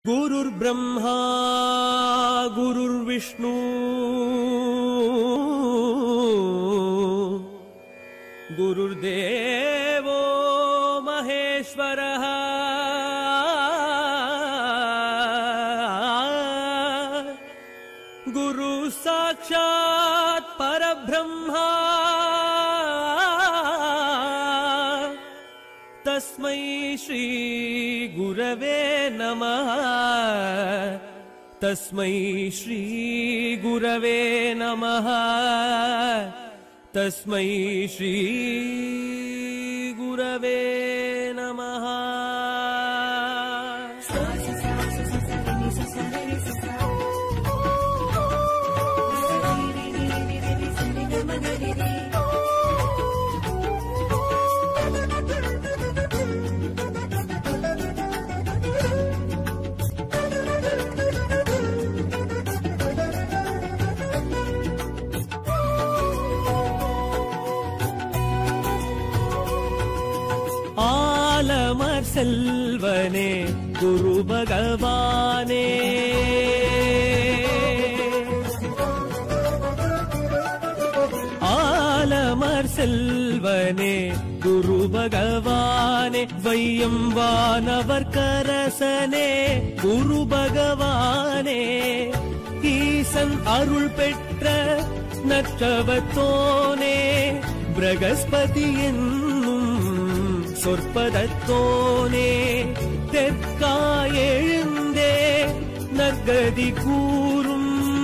गुरुर्ब्रह्मा गुरुर्विष्णु गुरुर्देवो महेश्वरः गुरु साक्षात् परब्रह्मा तस्मै श्रीगुरवे नमः तस्मै श्रीगुरवे नमः तस्मै श्रीगुरवे नमः ஆலமர் செல்வனே குரு பகவானே ஆலமர் செல்வனே குரு பகவானே வையம் வானவர் கரசனே குரு பகவானே ஈசன் அருள் பெற்ற நற்றவத்தோனே பிரகஸ்பதி என்னும் சொற்பதத்தோனே தெற்காயெழுந்தே நற்கதி கூறும்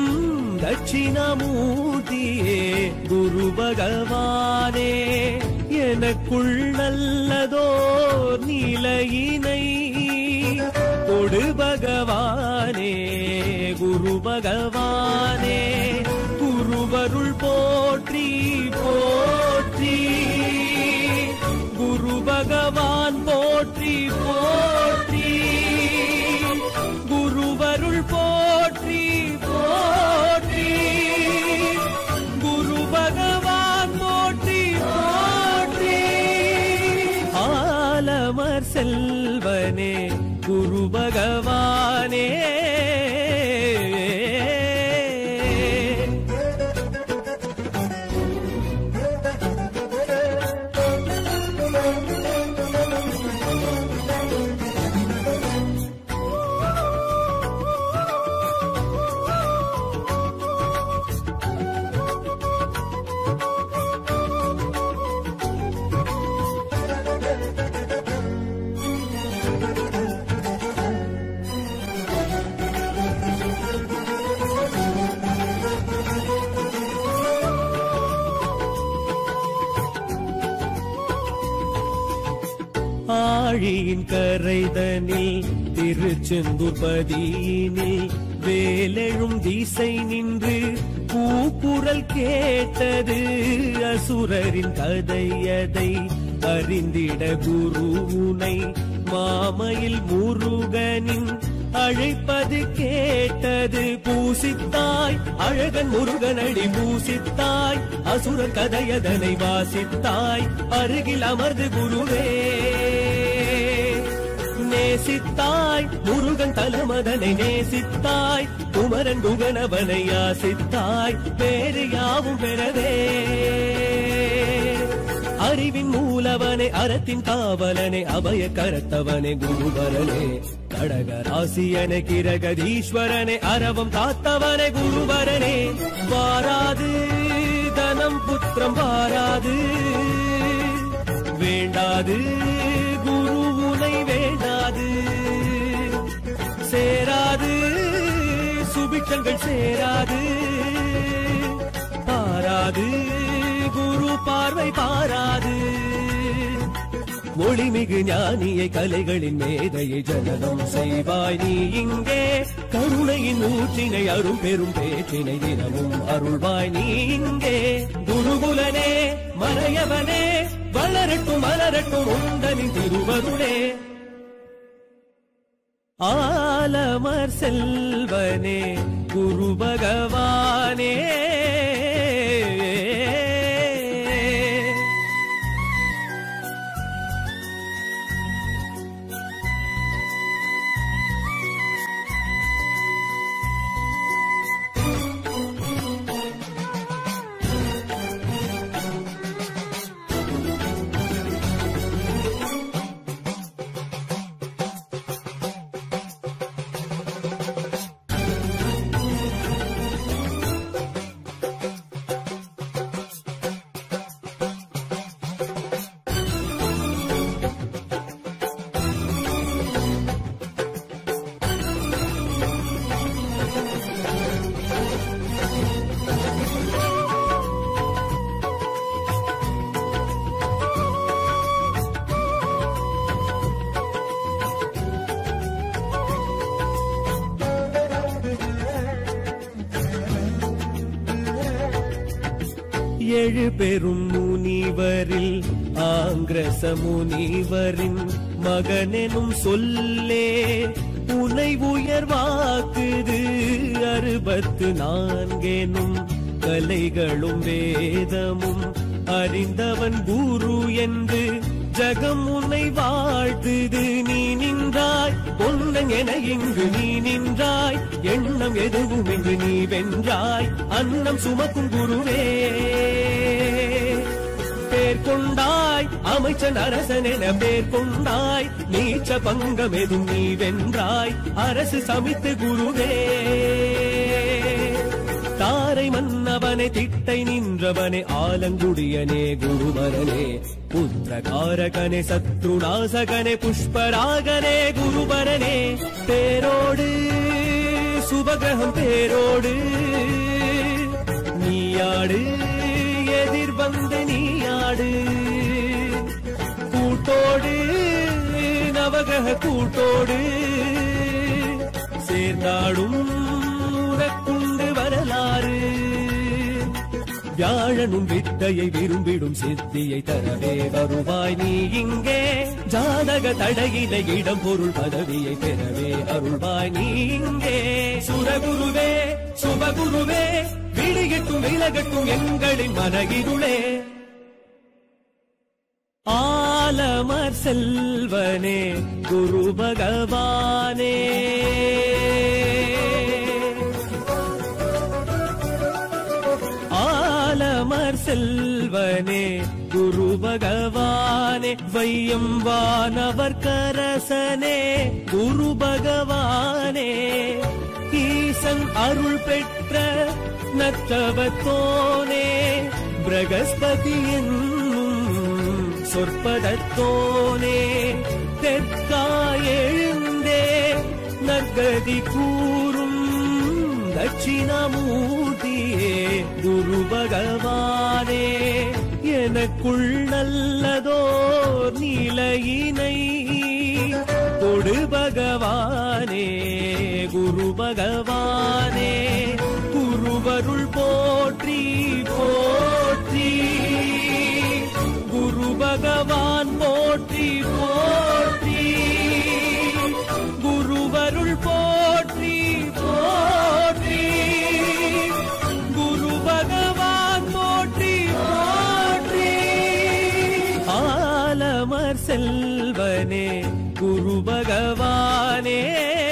தட்சிணமூர்த்தியே குரு பகவானே எனக்குள் நல்லதோர் நிலையினை கொடு பகவானே குரு பகவானே குருவருள் போற்றி போற்றி குரு பகவான் போற்றி போற்றி குருவருள் போற்றி போற்றி குரு பகவான் போற்றி போற்றி ஆலமர் செல்வனே குரு பகவானே ஆழியின் கரைதனில் திருச்செந்தூர் பதியினில் வேலெழும் திசை நின்று கூக்குரல் கேட்டது அசுரரின் கதையதை அறிந்திட குருவுனை மாமையில் முருகனின் அழைப்பது கேட்டது பூசித்தாய் அழகன் முருகனடி பூசித்தாய் அசுரர் கதையதனை வாசித்தாய் அருகில் அமர்ந்து குருவே நேசித்தாய் முருகன் தலமதனை நேசித்தாய் குமரன் குகனவனை யாசித்தாய் வேறு யாவும் பெறவே அறிவின் மூலவனே அறத்தின் காவலனே அபய கரத்தவனே குருவரனே கடக ராசியனே கிரகதீஸ்வரனே அரவம் காத்தவனே குருவரனே வாராது தனம் புத்திரம் வாராது வேண்டாது குரு உனை வேண்டாது சேராது சுபிட்சங்கள் சேராது பாராது குரு பார்வை பாராது ஒளிமிகு ஞானியை கலைகளின் மேதையை ஜனனம் செய்வாய் நீ இங்கே கருணையின் ஊற்றினை அரும் பெரும் பேற்றினை தினமும் அருள்வாய் நீ இங்கே குருகுலனே மறையவனே வளரட்டும் மலரட்டும் உந்தனின் திருவருளே ஆலமர் செல்வனே குரு பகவானே ஏழு பெரும் முனிவரில் ஆங்கிரச முனிவரின் மகனெனும் சொல்லே உனை உயர்வாக்குது அறுபத்து நான்கெனும் கலைகளும் வேதமும் அறிந்தவன் குரு என்று ஜகம் உன்னை வாழ்த்துது நீ நின்றாய் பொன்னன் என இங்கு நீ நின்றாய் எண்ணம் எதுவும் இங்கு நீ வென்றாய் அன்னம் சுமக்கும் குருவே பேர் கொண்டாய் அமைச்சன் அரசன் என பேர் கொண்டாய் நீச்ச பங்கம் எதும் நீ வென்றாய் அரசு சமித்து குருவே தாரை மன்னவனே திட்டை நின்றவனே ஆலங்குடியனே குருவரனே புத்திரகாரகனே சத்ருநாசகனே புஷ்பராகனே குருவரனே பேரோடு சுபகிரகம் பேரோடு நீயாடு எதிர் வந்து நீயாடு கூட்டோடு நவகிரக கூட்டோடு சேர்ந்தாடும் உனக்குண்டு வரலாறு வியாழனும் வித்தையை விரும்பிடும் சித்தியை தரவே வருவாய் நீ இங்கே ஜாதக தடையில இடம் பொருள் பதவியை பெறவே அருள்வாய் நீ இங்கே சுரகுருவே சுபகுருவே விடிகட்டும் விலகட்டும் எங்களின் மனகிருளே ஆலமர் செல்வனே குரு பகவானே ஆலமர் செல்வனே குரு பகவானே வையம் வானவர் கரசனே குரு பகவானே ஈசன் அருள் பெற்ற நற்றவத்தோனே பிரகஸ்பதி என்னும் சொற்பதத்தோனே தெற்காயெழுந்தே நற்கதி கூறும் தட்சிணாமூர்த்தியே குரு பகவானே எனக்குள் நல்லதோர் நிலையினை கொடு பகவானே குரு பகவானே குருவருள் போற்றி போற்றி குரு பகவான் போற்றி போற்றி குருவருள் போற்றி போற்றி குரு பகவான் போற்றி போற்றி ஆலமர் செல்வனே குரு பகவானே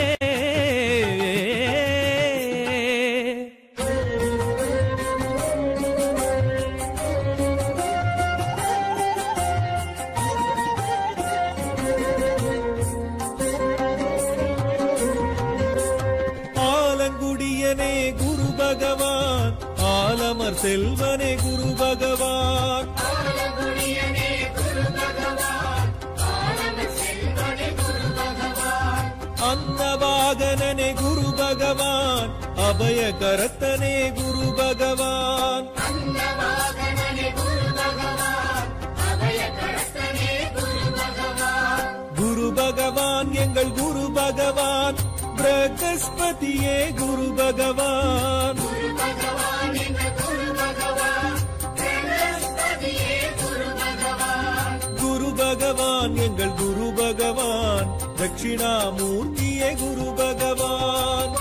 ஆலங்குடியனே குரு பகவான் ஆலமர் செல்வனே குரு பகவான் ஆலங்குடியனே குரு பகவான் ஆலம செல்வனே குரு பகவான் அன்னவாகனனே குரு பகவான் அபய கரத்தனே குரு பகவான் அன்னவாகனனே குரு பகவான் அபய கரத்தனே குரு பகவான் குரு பகவான் எங்கள் குரு பகவான் பிரகஸ்பதியே குரு பகவான் குரு பகவான் எங்கள் குரு பகவான் பிரகஸ்பதியே குரு பகவான் குரு பகவான் எங்கள் குரு பகவான் தட்சிணாமூர்த்தியே குரு பகவான்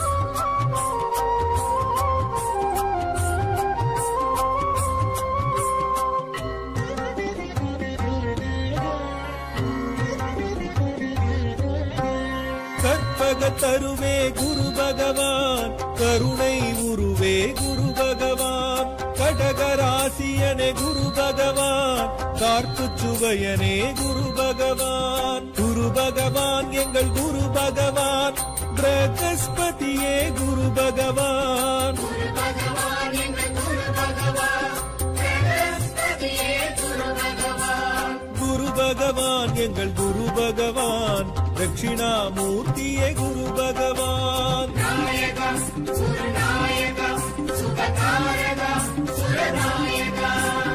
கற்பக தருவே குரு பகவான் கருணை உருவே குரு பகவான் கடகராசியனே குரு பகவான் கார்ப்பு சுவையனே குரு பகவான் குரு பகவான் எங்கள் குரு பகவான் பிரகஸ்பதியே குரு பகவான் குரு பகவான் எங்கள் குரு பகவான் பிரகஸ்பதியே குரு பகவான் குரு பகவான் எங்கள் குரு பகவான் தட்சிணாமூர்த்தியே குரு பகவான் நாயகா சுரநாயகா சுகதாரகா சுரநாயகா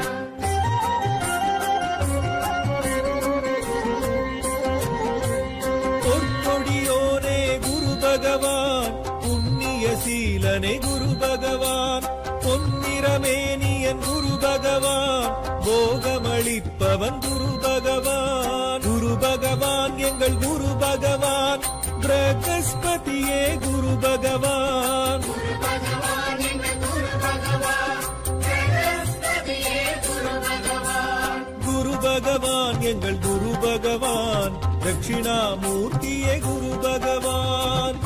பொற்கொடியோனே குரு பகவான் புண்ணிய சீலனே குரு பகவான் பொன்னிறமேனிய என் குரு பகவான் போகமளிப்பவன் குரு பகவான் குரு பகவான் எங்கள் குரு பகவான் பிரகஸ்பதியே குரு பகவான் குரு பகவான் எங்கள் குரு பகவான் பிரகஸ்பதியே குரு பகவான் குரு பகவான் எங்கள் குரு பகவான் தட்சிணாமூர்த்தியே குரு பகவான்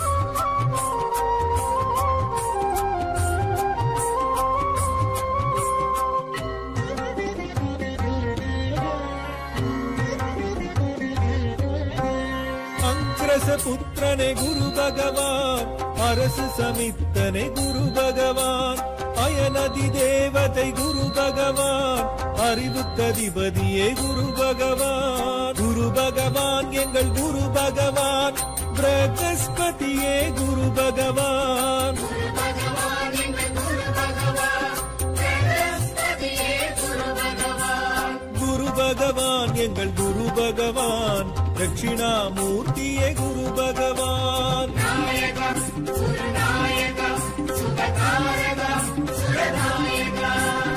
அங்கிரச புத்திரனே குரு பகவான் அரசு சமித்தனே குரு பகவான் அயனதி தேவதை குரு பகவான் அறிவுக்கதிபதியே குரு பகவான் குரு பகவான் எங்கள் குரு பகவான் பிரகஸ்பதியே குரு பகவான் குரு பகவான் எங்கள் குரு பகவான் பிரகஸ்பதியே குரு பகவான் குரு பகவான் எங்கள் குரு பகவான் தட்சிணாமூர்த்தியே குரு பகவான் நாயகா சுரநாயகா சுகதாரகா சுரநாயகா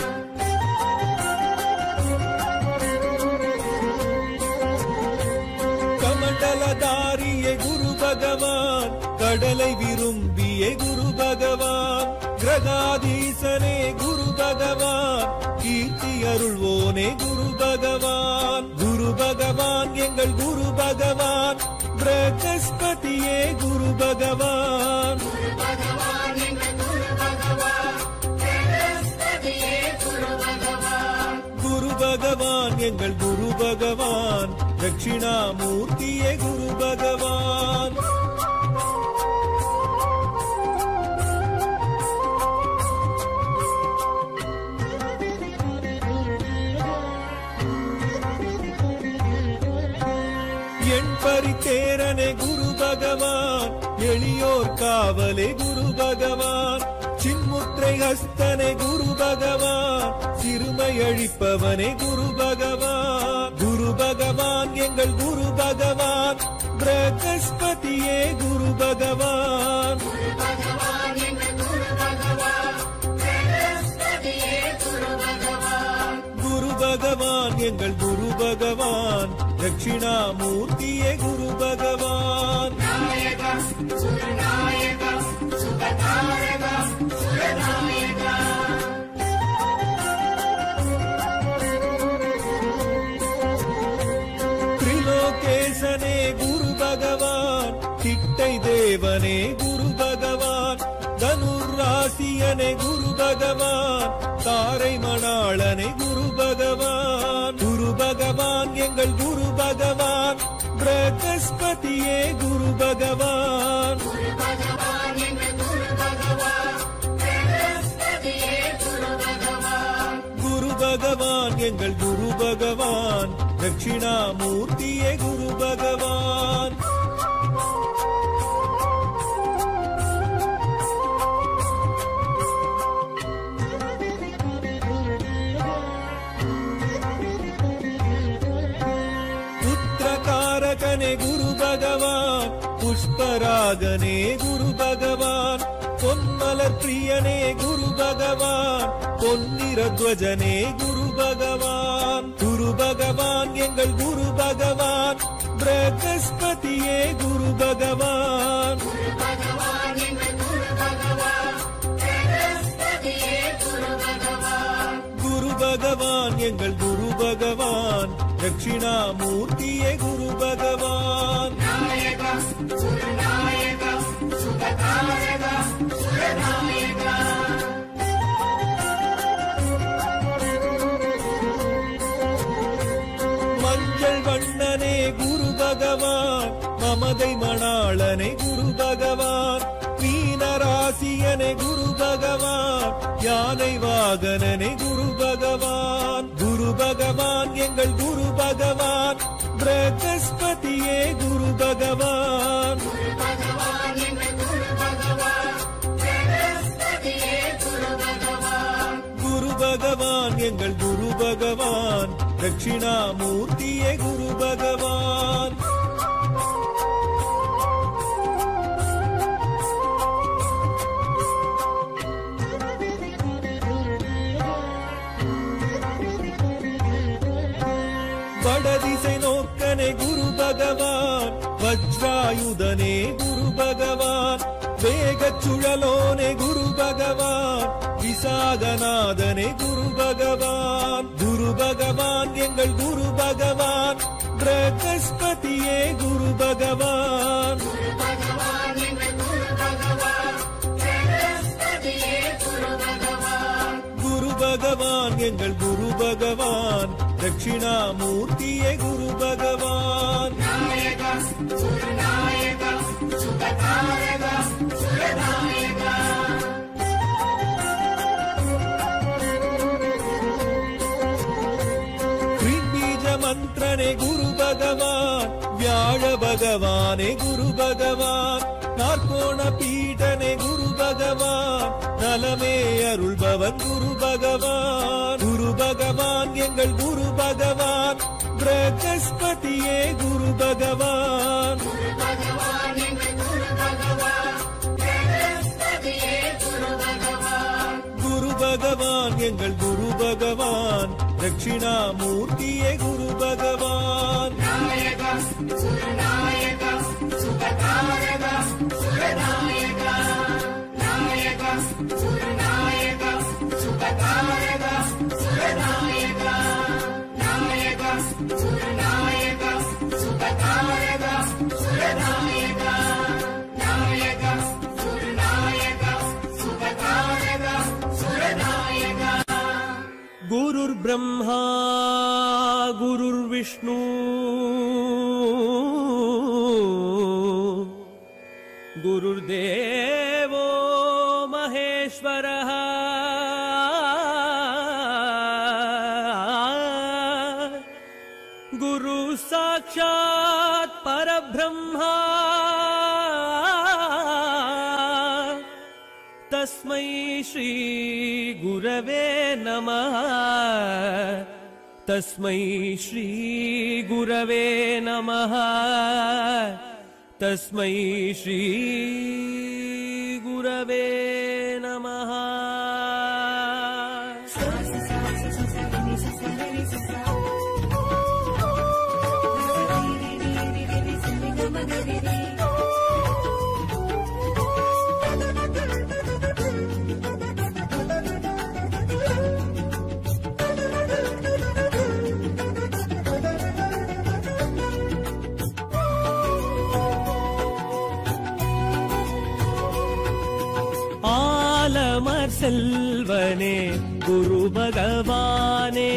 கமண்டலதாரியே குரு பகவான் கடலை விரும்பிய குரு பகவான் கிரகாதீசனே குரு பகவான் கீர்த்தி அருள்வோனே குரு பகவான் குரு பகவான் எங்கள் குரு பகவான் பிரகஸ்பதியே குரு பகவான் குரு பகவான் எங்கள் குரு பகவான் பிரகஸ்பதியே குரு பகவான் குரு பகவான் எங்கள் குரு பகவான் தட்சிணாமூர்த்தியே குரு பகவான் என் பரித்தேரனே குரு பகவான் எளியோர் காவலே குரு பகவான் சின்முத்திரை ஹஸ்தனே குரு பகவான் சிறுமை அழிப்பவனே குரு பகவான் குரு பகவான் எங்கள் குரு பகவான் பிரகஸ்பதியே குரு பகவான் குரு பகவான் எங்கள் குரு பகவான் பிரகஸ்பதியே குரு பகவான் குரு பகவான் எங்கள் குரு பகவான் தட்சிணாமூர்த்தியே குரு பகவான் நாயகா சுரநாயகா சுகதாரகா சுரநாயகா திரிலோகேசனே குரு பகவான் திட்டை தேவனே குரு பகவான் தனுராசியனே குரு பகவான் தாரை மணாளனே குரு பகவான் குரு பகவான் எங்கள் குரு பகவான் பிரகஸ்பதியே குரு பகவான் குரு பகவான் எங்கள் குரு பகவான் பிரகஸ்பதியே குரு பகவான் குரு பகவான் எங்கள் குரு பகவான் தட்சிணாமூர்த்தியே குரு பகவான் புத்திரகாரகனே குரு பகவான் புஷ்பராகனே குரு பகவான் பொன்மலர் பிரியனே குரு பகவான் பொன்னிறத்வஜனே குரு பகவான் குரு பகவான் எங்கள் குரு பகவான் பிரகஸ்பதியே குரு பகவான் குரு பகவான் எங்கள் குரு பகவான் பிரகஸ்பதியே குரு பகவான் குரு பகவான் எங்கள் குரு பகவான் தட்சிணாமூர்த்தியே குரு பகவான் நாயகா சுரநாயகா சுகதாரகா சுரநாயகா மஞ்சள் வண்ணனே குரு பகவான் மமதை மணாளனே குரு பகவான் மீனராசியனே குரு பகவான் யானை வாகனனே குரு பகவான் குரு பகவான் எங்கள் குரு பகவான் பிரகஸ்பதியே குரு பகவான் குரு பகவான் எங்கள் குரு பகவான் பிரகஸ்பதியே குரு பகவான் குரு பகவான் எங்கள் குரு பகவான் தட்சிணாமூர்த்தியே குரு பகவான் பகவான் வஜ்ராயுதனே குரு பகவான் வேகச் சுழலோனே குரு பகவான் விசாகநாதனே குரு பகவான் குரு பகவான் எங்கள் குரு பகவான் பிரகஸ்பதியே குரு பகவான் குரு பகவான் எங்கள் குரு பகவான் பிரகஸ்பதியே குரு பகவான் குரு பகவான் எங்கள் குரு பகவான் தட்சிணாமூர்த்தியே குரு பகவான் நாயகா சுரநாயகா சுகதாரகா சுரநாயகா பீஜ மந்திரனே குரு பகவான் வியாழ பகவானே குரு பகவான் நாற்கோண பீடனே குரு பகவான் நலமே அருள்பவன் குரு பகவான் குரு பகவான் எங்கள் குரு பகவான் பிரகஸ்பதியே குரு பகவான் குரு பகவான் எங்கள் குரு பகவான் பிரகஸ்பதியே குரு பகவான் குரு பகவான் எங்கள் குரு பகவான் தட்சிணாமூர்த்தியே குரு பகவான் நாயகா சுரநாயகா சுகதாரகா சுரநாயகா நாயகா சுரநாயகா சுகதாரகா சுரநாயகா நாயகா சுரநாயகா சுகதாரகா சுரநாயகா நாயகா சுரநாயகா சுகதாரகா சுரநாயகா गुरुर् ब्रह्मा गुरुर्विष्णु गुरुर्देवो महेश्वरः गुरु साक्षात् परब्रह्मा तस्मै श्री गुरवे नमः तस्मै श्री गुरवे नमः तस्मै श्री गुरवे नमः ஆலமர் செல்வனே குரு பகவானே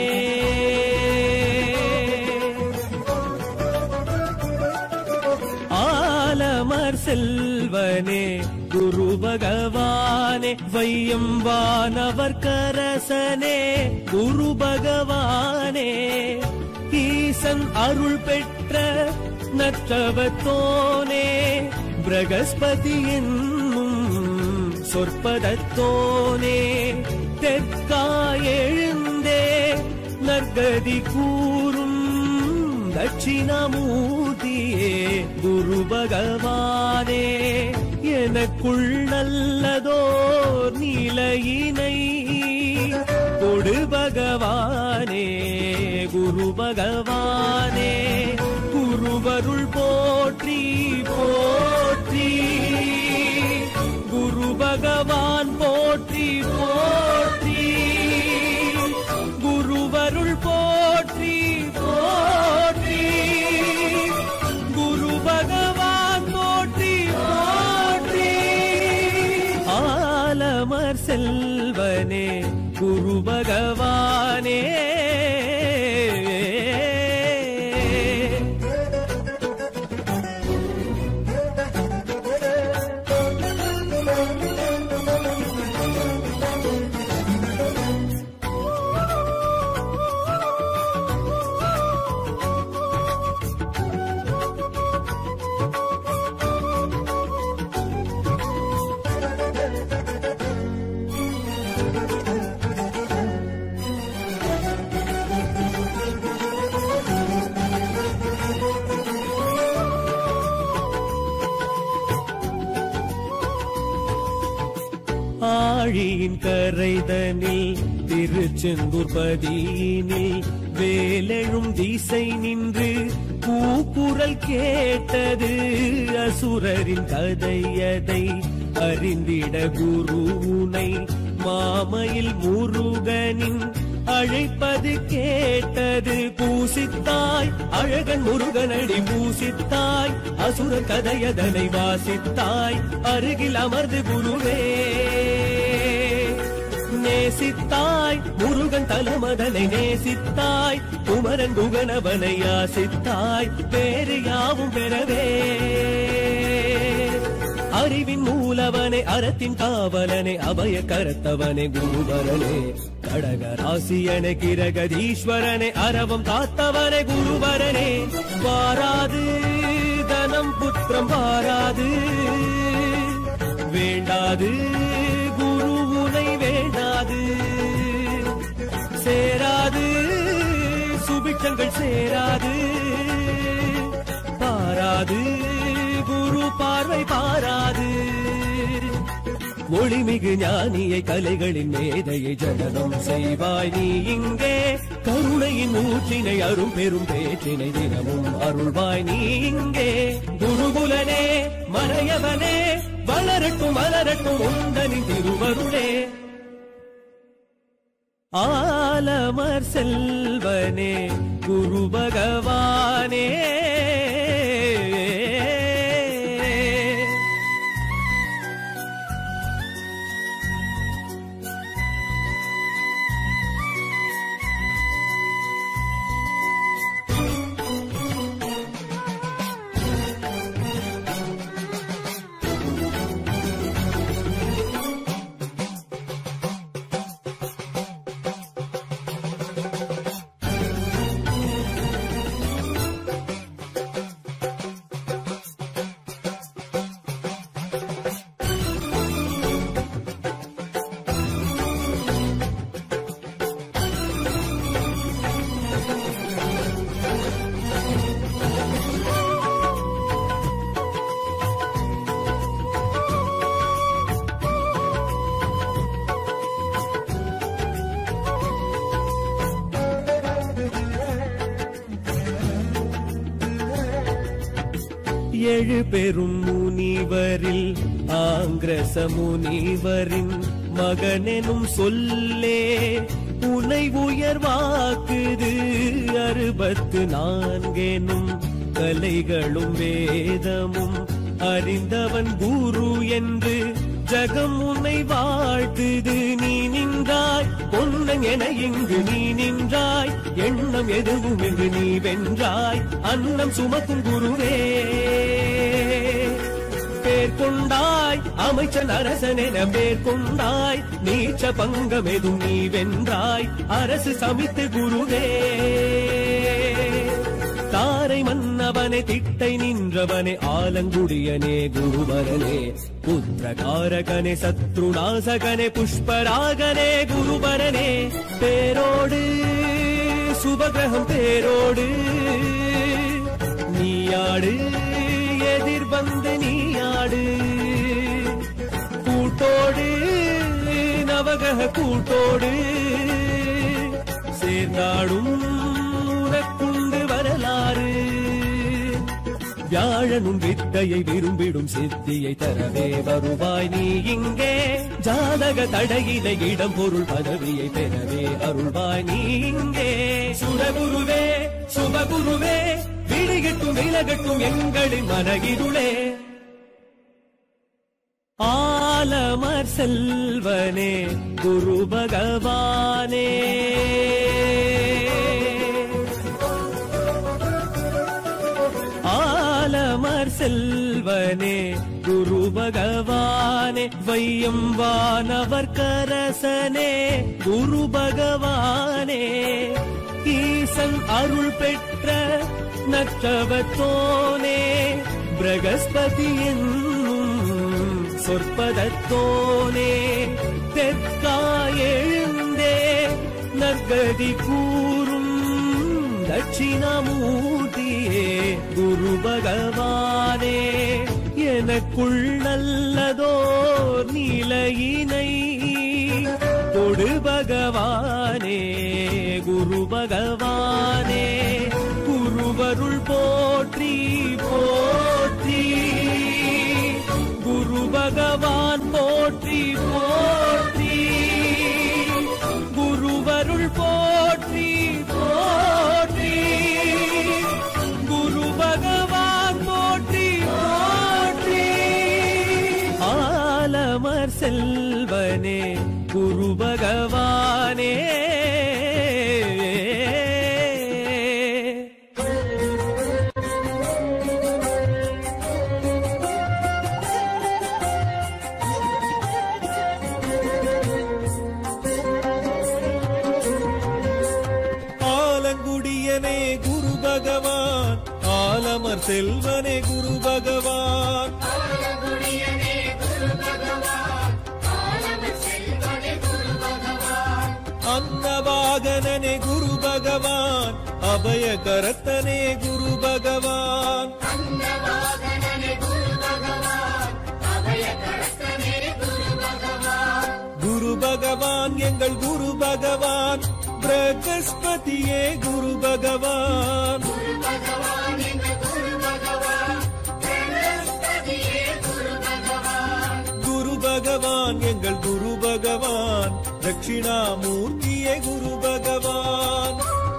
ஆலமர் செல்வனே குரு பகவானே வையம்பானவர் கரசனே குரு பகவானே ஈசன் அருள் பெற்ற நற்றவத்தோனே பிரகஸ்பதி என்னும் சொற்பதத்தோனே தெற்காயெழுந்தே நற்கதி கூறும் தட்சிணமூர்த்தியே குரு பகவானே எனக்குள் நல்லதோர் நிலையினை கொடு பகவானே குரு பகவானே குருவருள் போற்றி போற்றி குரு பகவான் போற்றி போற்றி குருவருள் போற்றி போற்றி குரு பகவான் போற்றி போற்றி ஆலமர் செல்வனே குரு பகவானே ஆழியின் கரைதனில் திருச்செந்தூர் பதியினில் வேலெழும் திசை நின்று கூக்குரல் கேட்டது அசுரரின் கதையதை அறிந்திட குருவுனை மாமையில் முருகனின் அழைப்பது கேட்டது பூசித்தாய் அழகன் முருகனடி பூசித்தாய் அசுர கதையதனை வாசித்தாய் அருகில் அமர்ந்து குருவே நேசித்தாய் முருகன் தலமதனை நேசித்தாய் குமரன் குகனவனை யாசித்தாய் பேரு யாவும் பெறவே அறிவின் மூலவனே அறத்தின் காவலனே அபய கரத்தவனே குருவரனே கடக ராசியனே கிரகதீஸ்வரனே அரவம் காத்தவனே குருவரனே வாராது தனம் புத்திரம் வாராது வேண்டாது குருவுனை வேண்டாது சேராது சுபிட்சங்கள் சேராது பாராது குரு பார்வை பாராது ஒளிமிகு ஞானியை கலைகளின் மேதையை ஜனனம் செய்வாய் நீ இங்கே கருணையின் ஊற்றினை அரும் பெரும் பேற்றினை தினமும் அருள்வாய் நீ இங்கே குருகுலனே மறையவனே வளரட்டும் மலரட்டும் உந்தனின் திருவருளே ஆலமர் செல்வனே குரு பகவானே ஏழு பெரும் முனிவரில் ஆங்கிரச முனிவரின் மகனெனும் சொல்லே உனை உயர்வாக்குது அறுபத்து நான்கெனும் கலைகளும் வேதமும் அறிந்தவன் குரு என்று ஜகம் உன்னை வாழ்த்துது நீ நின்றாய் பொன்னன் என இங்கு நீ நின்றாய் எண்ணம் எதுவும் இங்கு நீ வென்றாய் அன்னம் சுமக்கும் குருவே பேர் கொண்டாய் அமைச்சன் அரசன் என பேர் கொண்டாய் நீச்ச பங்கம் எதுவும் நீ வென்றாய் அரசு சமித்து குருவே தாரை மன்னவனே திட்டை நின்றவனே ஆலங்குடியனே குருவரனே புத்திரகாரகனே சத்ருநாசகனே புஷ்பராகனே குருவரனே பேரோடு சுபகிரகம் பேரோடு நீயாடு எதிர் வந்து நீயாடு கூட்டோடு நவகிரக கூட்டோடு சேர்ந்தாடும் உனக்குண்டு வரலாறு வியாழனும் வித்தையை விரும்பிடும் சித்தியை தரவே வருவாய் நீ இங்கே ஜாதக தடையினை இடம் பொருள் பதவியை பெறவே அருள்வாய் நீ இங்கே சுரகுருவே சுபகுருவே விடிகட்டும் விலகட்டும் எங்களின் மனகிருளே ஆலமர் செல்வனே குரு பகவானே ஆலமர் செல்வனே குரு பகவானே வையம் வானவர் கரசனே குரு பகவானே ஈசன் அருள் பெற்ற நற்றவத்தோனே பிரகஸ்பதி என்னும் சொற்பதத்தோனே தெற்காயெழுந்தே நற்கதி கூறும் தட்சிணாமூர்த்தியே குரு பகவானே எனக்குள் நல்லதோர் நிலையினை கொடு பகவானே குரு பகவானே குருவருள் போ போற்றி போற்றி குருவருள் போற்றி போற்றி குரு பகவான் போற்றி போற்றி ஆலமர் செல்வனே குரு பகவானே ஆலங்குடியனே குரு பகவான் ஆலமர் செல்வனே குரு பகவான் ஆலங்குடியனே குரு பகவான் ஆலமர் செல்வனே குரு பகவான் அன்னவாகனனே குரு பகவான் அபய கரத்தனே குரு பகவான் அன்னவாகனனே குரு பகவான் அபய கரத்தனே குரு பகவான் குரு பகவான் எங்கள் குரு பகவான் பிரகஸ்பதியே குரு பகவான் குரு பகவான் எங்கள் குரு பகவான் பிரகஸ்பதியே குரு பகவான் குரு பகவான் எங்கள் குரு பகவான் தட்சிணாமூர்த்தியே குரு பகவான்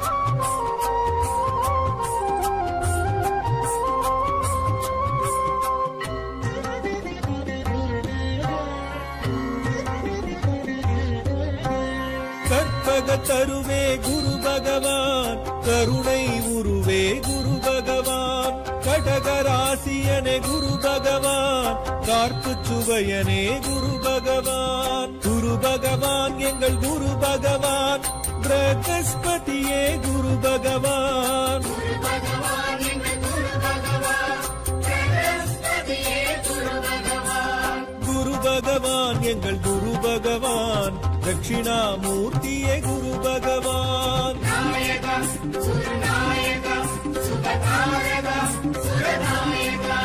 கற்பக தருவே குரு பகவான் கருணை உருவே குரு பகவான் கடகராசியனே குரு பகவான் கார்ப்பு சுவையனே குரு பகவான் குரு பகவான் எங்கள் குரு பகவான் பிரகஸ்பதியே குரு பகவான் குரு பகவான் எங்கள் குரு பகவான் பிரகஸ்பதியே குரு பகவான் குரு பகவான் எங்கள் குரு பகவான் தட்சிணாமூர்த்தியே குரு பகவான் நாயகா சுரநாயகா சுபகாரகா சுரநாயகா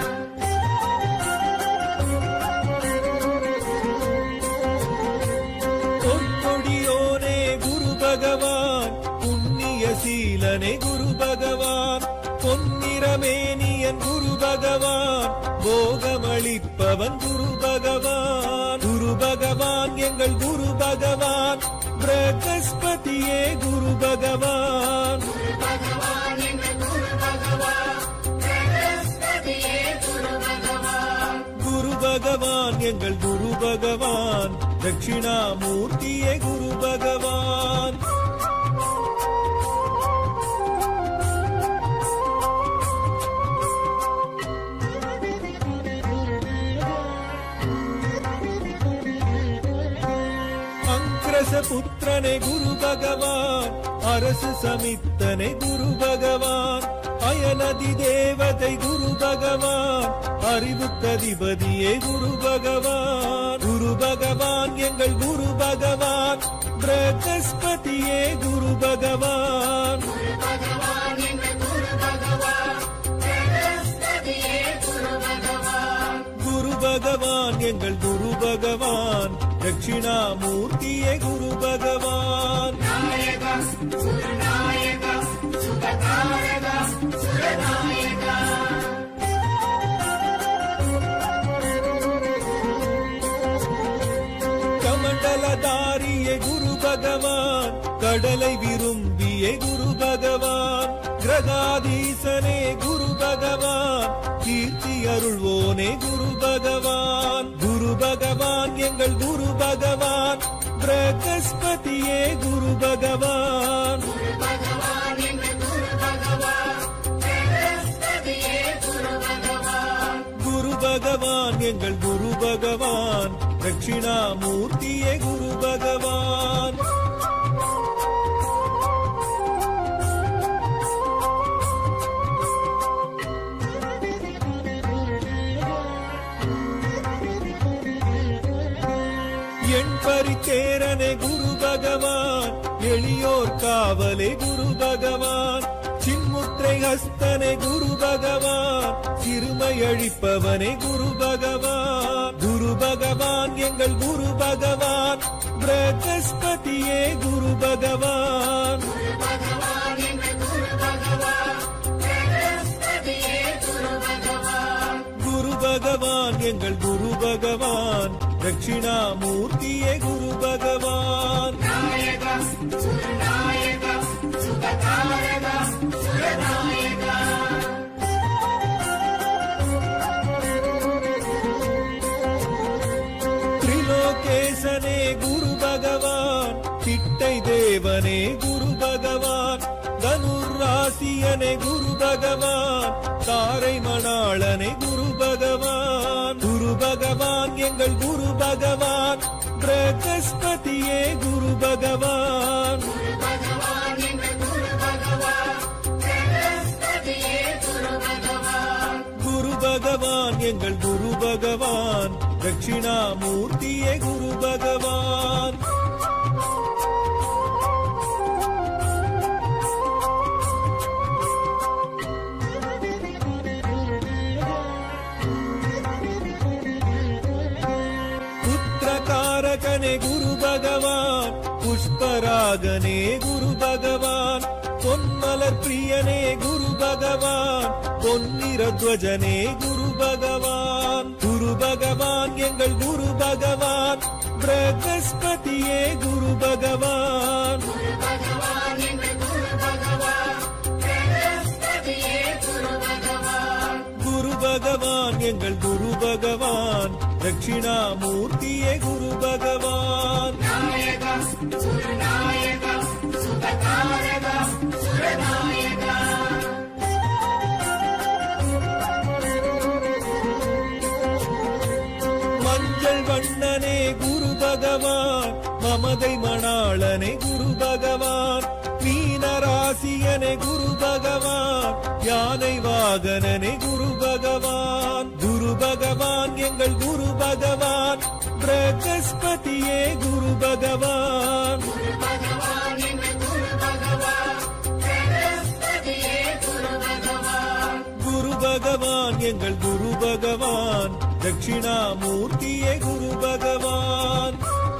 பொற்கொடியோனே குரு பகவான் புண்ணிய சீலனே குரு பகவான் பொன்னிறமேனியன் குரு பகவான் போகமளிப்பவன் குரு பகவான் குரு பகவான் எங்கள் குரு பகவான் பிரகஸ்பதியே குரு பகவான் குரு பகவான் எங்கள் குரு பகவான் பிரகஸ்பதியே குரு பகவான் குரு பகவான் எங்கள் குரு பகவான் தட்சிணாமூர்த்தியே குரு பகவான் அங்கிரச புத்திரனே குரு பகவான் அரசு சமித்தனை குரு பகவான் அயனதி தேவதை குரு பகவான் அறிவுக்கதிபதியே குரு பகவான் குரு பகவான் எங்கள் குரு பகவான் பிரகஸ்பதியே குரு பகவான் குரு பகவான் எங்கள் குரு பகவான் பிரகஸ்பதியே குரு பகவான் குரு பகவான் எங்கள் குரு பகவான் தட்சிணாமூர்த்தியே குரு பகவான் நாயகா சுரநாயகா சுபகாரகா சுரநாயகா கமண்டலதாரியே குரு பகவான் கடலை விரும்பிய குரு பகவான் கிரகாதீசனே குரு பகவான் கீர்த்தி அருள்வோனே குரு பகவான் குரு பகவான் எங்கள் குரு பகவான் பிரகஸ்பதியே குரு பகவான் குரு பகவான் எங்கள் குரு பகவான் பிரகஸ்பதியே குரு பகவான் குரு பகவான் எங்கள் குரு பகவான் தட்சிணாமூர்த்தியே குரு பகவான் என் பரிச்சேரனே குரு பகவான் எளியோர் காவலே குரு பகவான் சின்முத்திரை ஹஸ்தனே குரு பகவான் சிறுமை அழிப்பவனே குரு பகவான் குரு பகவான் எங்கள் குரு பகவான் பிரகஸ்பதியே குரு பகவான் குரு பகவான் எங்கள் குரு பகவான் பிரகஸ்பதியே குரு பகவான் குரு பகவான் பகவான் எங்கள் குரு பகவான் தட்சிணாமூர்த்தியே குரு பகவான் நாயக சுரநாயக சுகதாரக சுரநாயக திரிலோகேசனே குரு பகவான் திட்டை தேவனே குரு பகவான் தனுராசியனே குரு பகவான் தாரை மணாளனே குரு பகவான் குரு பகவான் எங்கள் குரு பகவான் பிரகஸ்பதியே குரு பகவான் குரு பகவான் எங்கள் குரு பகவான் பிரகஸ்பதியே குரு பகவான் குரு பகவான் எங்கள் குரு பகவான் தட்சிணாமூர்த்தியே குரு பகவான் புத்திரகாரகனே குரு பகவான் புஷ்பராகனே குரு பகவான் பொன்மலர் பிரியனே குரு பகவான் பொன்னிறத்வஜனே குரு பகவான் குரு பகவான் எங்கள் குரு பகவான் பிரகஸ்பதியே குரு பகவான் குரு பகவான் எங்கள் குரு பகவான் பிரகஸ்பதியே குரு பகவான் குரு பகவான் எங்கள் குரு பகவான் தட்சிணாமூர்த்தியே குரு பகவான் நாயக சுரநாயக சுகதாரக சுரநாயக மஞ்சள் வண்ணனே குரு பகவான் மமதை மணாளனே குரு பகவான் மீனராசியனே குரு பகவான் யானை வாகனனே குரு பகவான் குரு பகவான் எங்கள் குரு பகவான் பிரகஸ்பதியே குரு பகவான் குரு பகவான் எங்கள் குரு பகவான் பிரகஸ்பதியே குரு பகவான் குரு பகவான் எங்கள் குரு பகவான் தட்சிணாமூர்த்தியே குரு பகவான்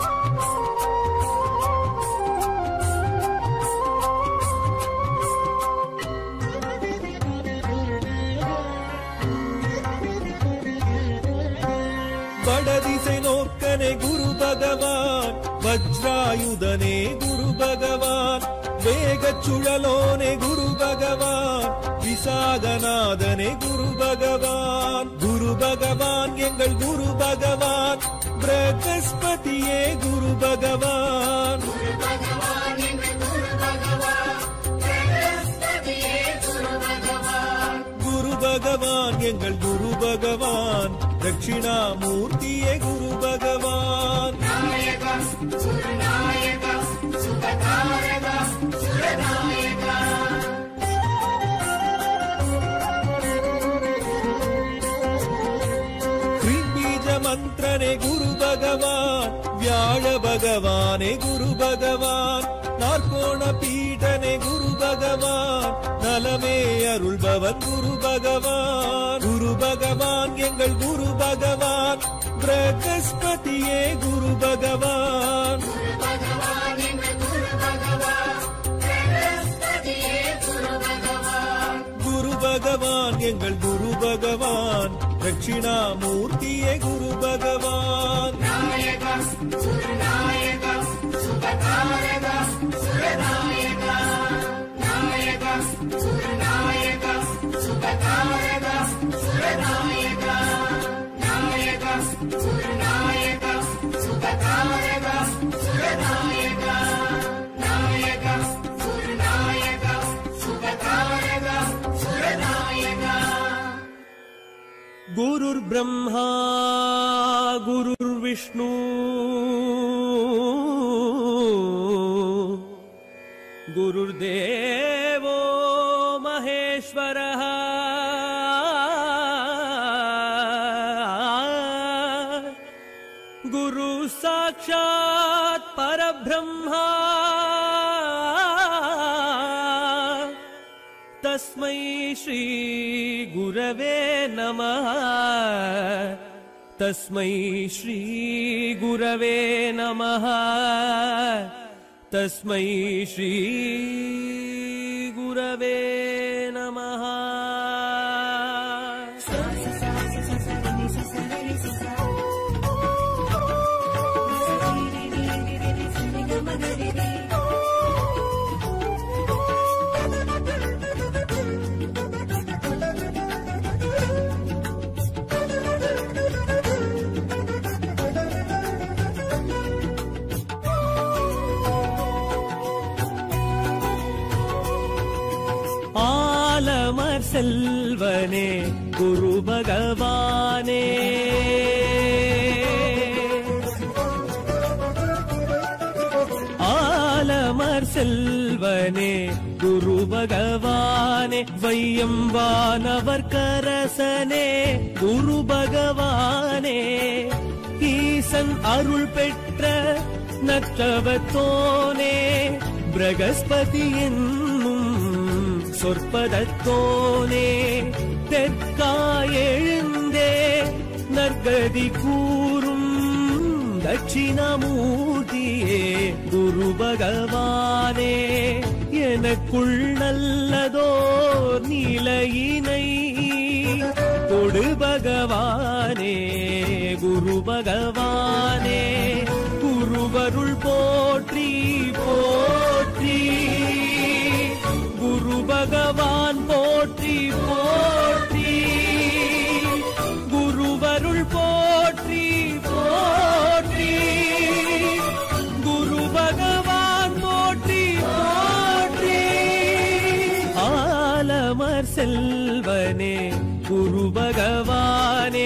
வடதிசை நோக்கனே குரு பகவான் வஜ்ராயுதனே குரு பகவான் வேகச் சுழலோனே குரு பகவான் விசாகநாதனே குரு பகவான் குரு பகவான் எங்கள் குரு பகவான் பிரகஸ்பதியே குரு பகவான் குரு பகவான் எங்கள் குரு பகவான் பிரகஸ்பதியே குரு பகவான் குரு பகவான் எங்கள் குரு பகவான் தட்சிணாமூர்த்தியே குரு பகவான் நாயக சுரநாயக சுகதாரக சுரநாயக பீஜ மந்திரனே குரு பகவான் வியாழ பகவானே குரு பகவான் நாற்கோண பீடனே குரு பகவான் நலமே அருள்பவன் குரு பகவான் குரு பகவான் எங்கள் குரு பகவான் பிரகஸ்பதியே குரு பகவான் குரு பகவான் எங்கள் குரு பகவான் பிரகஸ்பதியே குரு பகவான் குரு பகவான் எங்கள் குரு பகவான் தட்சிணாமூர்த்தியே குரு பகவான் நாயக சுரநாயக சுகதாரக சுரநாயக நாயக சுரநாயக சுகதாரக சுரநாயக நாயக சுரநாயக சுகதாரக சுரநாயக நாயக சுரநாயக சுகதாரக சுரநாயக गुरुर् ब्रह्मा गुरुर्विष्णु गुरुर्देवो महेश्वरः गुरु साक्षात् परब्रह्मा तस्मै श्रीगुरवे नमः तस्मै श्रीगुरवे नमः तस्मै श्रीगुरवे नमः செல்வனே குரு பகவானே ஆலமர் செல்வனே குரு பகவானே வையம்பானவர் கரசனே குரு பகவானே ஈசன் அருள் பெற்ற நற்றவத்தோனே பிரகஸ்பதி என்னும் சொற்பதத்தோனே தெற்காயெழுந்தே நற்கதி கூறும் தட்சிணமூர்த்தியே குரு பகவானே எனக்குள் நல்லதோர் நிலையினை கொடு பகவானே குரு பகவானே குருவருள் போற்றி போற்றி குரு பகவான் போற்றி போற்றி குருவருள் போற்றி போற்றி குரு பகவான் போற்றி போற்றி ஆலமர் செல்வனே குரு பகவானே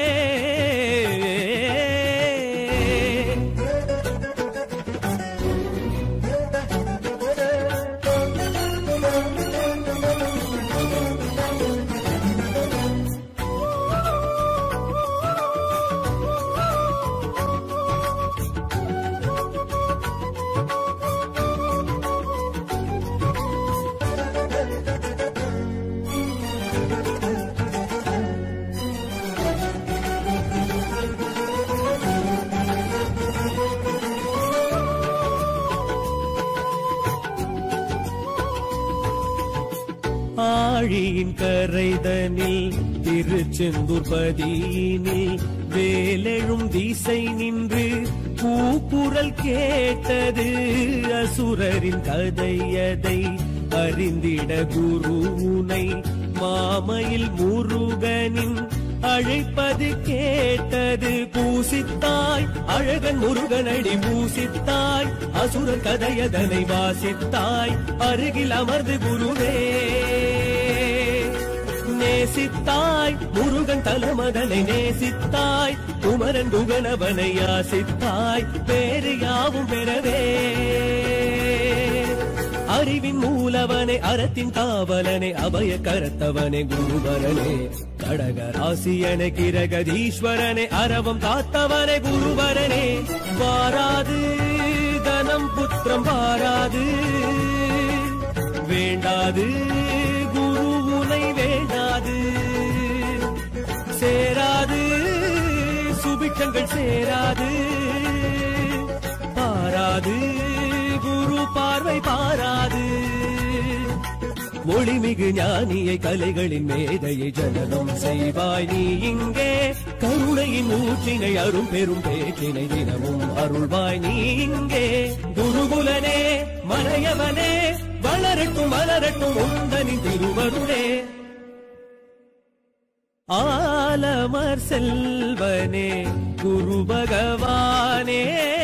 ஆழியின் கரைதனில் திருச்செந்தூர் பதியினில் வேலெழும் திசை நின்று கூக்குரல் கேட்டது அசுரரின் கதையதை அறிந்திட குருவுனை மாமையில் முருகனின் அழைப்பது கேட்டது பூசித்தாய் அழகன் முருகனடி பூசித்தாய் அசுரன் கதையதனை வாசித்தாய் அருகில் அமர்ந்து குருவே நேசித்தாய் முருகன் தலமதனை நேசித்தாய் குமரன் குகனவனை யாசித்தாய் வேறு யாவும் பெறவே அறிவின் மூலவனே அறத்தின் காவலனே அபய கரத்தவனே குருவரனே கடக ராசியனே கிரகதீஸ்வரனே அரவம் காத்தவனே குருவரனே வாராது தனம் புத்திரம் வாராது வேண்டாது குரு உனை வேண்டாது சேராது சுபிட்சங்கள் சேராது பாராது குரு பார்வை பாராது ஒளிமிகு ஞானியை கலைகளின் மேதையை ஜனனம் செய்வாய் நீ இங்கே கருணையின் ஊற்றினை அரும் பெரும் பேற்றினை தினமும் அருள்வாய் நீ இங்கே குருகுலனே மறையவனே வளரட்டும் மலரட்டும் உந்தனின் திருவருளே ஆலமர் செல்வனே குரு பகவானே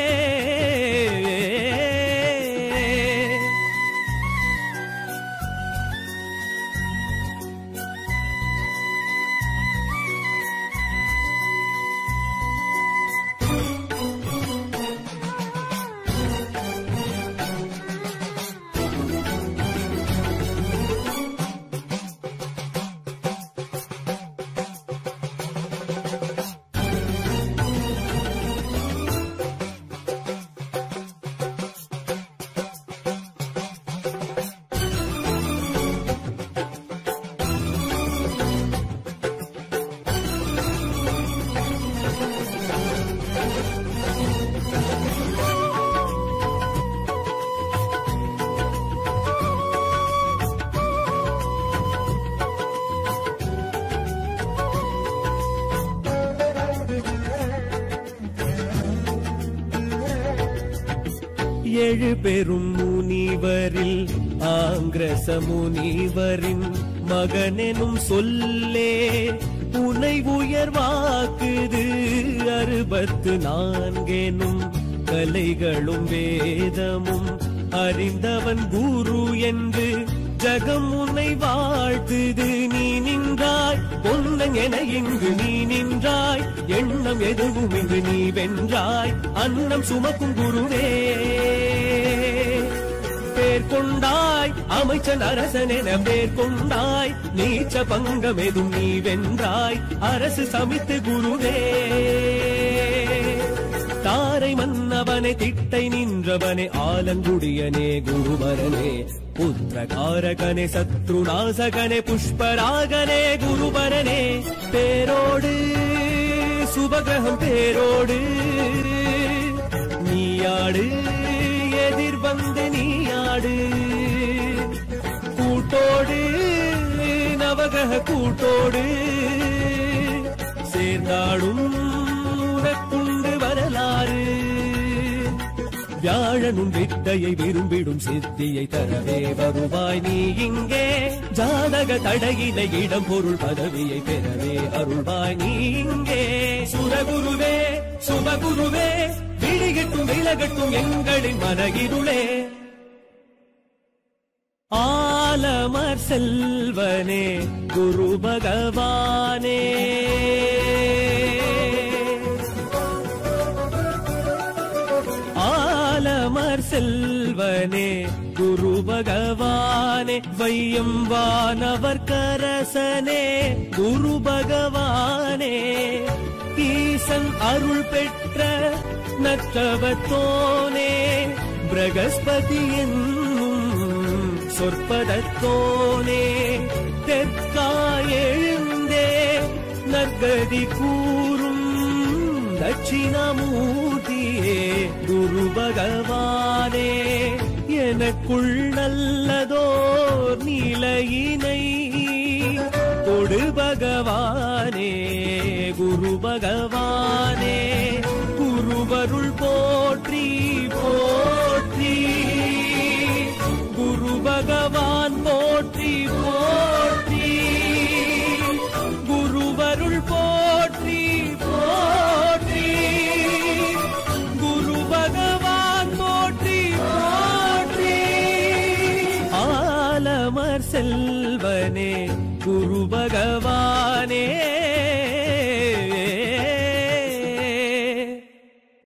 ஏழு பெரும் முனிவரில் ஆங்கிரச முனிவரின் மகனெனும் சொல்லே உனை உயர்வாக்குது அறுபத்து நான்கெனும் கலைகளும் வேதமும் அறிந்தவன் குரு என்று ஜகம் உன்னை வாழ்த்துது நீ நின்றாய் பொன்னன் என இங்கு நீ நின்றாய் எண்ணம் எதுவும் இங்கு நீ வென்றாய் அன்னம் சுமக்கும் குருவே பேர் கொண்டாய் அமைச்சன் அரசன் என பேர் கொண்டாய் நீச்ச பங்கம் எதும் நீ வென்றாய் அரசு சமித்து குருவே தாரை மன்னவனே திட்டை நின்றவனே ஆலங்குடியனே குருபரனே புத்திரகாரகனே சத்ருநாசகனே புஷ்பராகனே குருபரனே பேரோடு சுபகிரகம் பேரோடு நீயாடு எதிர் வந்து நீயாடு கூட்டோடு நவகிரக கூட்டோடு சேர்ந்தாடும் உனக்குண்டு வரலாறு வியாழனும் வித்தையை விரும்பிடும் சித்தியை தரவே வருவாய் நீ இங்கே ஜாதக தடையினை இடம் பொருள் பதவியை பெறவே அருள்வாய் நீ இங்கே சுரகுருவே சுபகுருவே விழிகட்டும் விலகட்டும் எங்களின் மனகிருளே ஆலமர் செல்வனே குரு பகவானே ஆலமர் செல்வனே குரு பகவானே வையம் வானவர் கரசனே குரு பகவானே ஈசன் அருள் பெற்ற நற்றவத்தோனே பிரகஸ்பதி என்னும் சொற்பதத்தோனே தெற்காயெழுந்தே நற்கதி கூறும் தட்சிணமூர்த்தியே குரு பகவானே எனக்குள் நல்லதோர் நிலையினை கொடு பகவானே குரு பகவானே குருவருள் போற்றி போற்றி குரு பகவான் போற்றி போற்றி குருவருள் போற்றி போற்றி குரு பகவான் போற்றி போற்றி ஆலமர் செல்வனே குரு பகவான்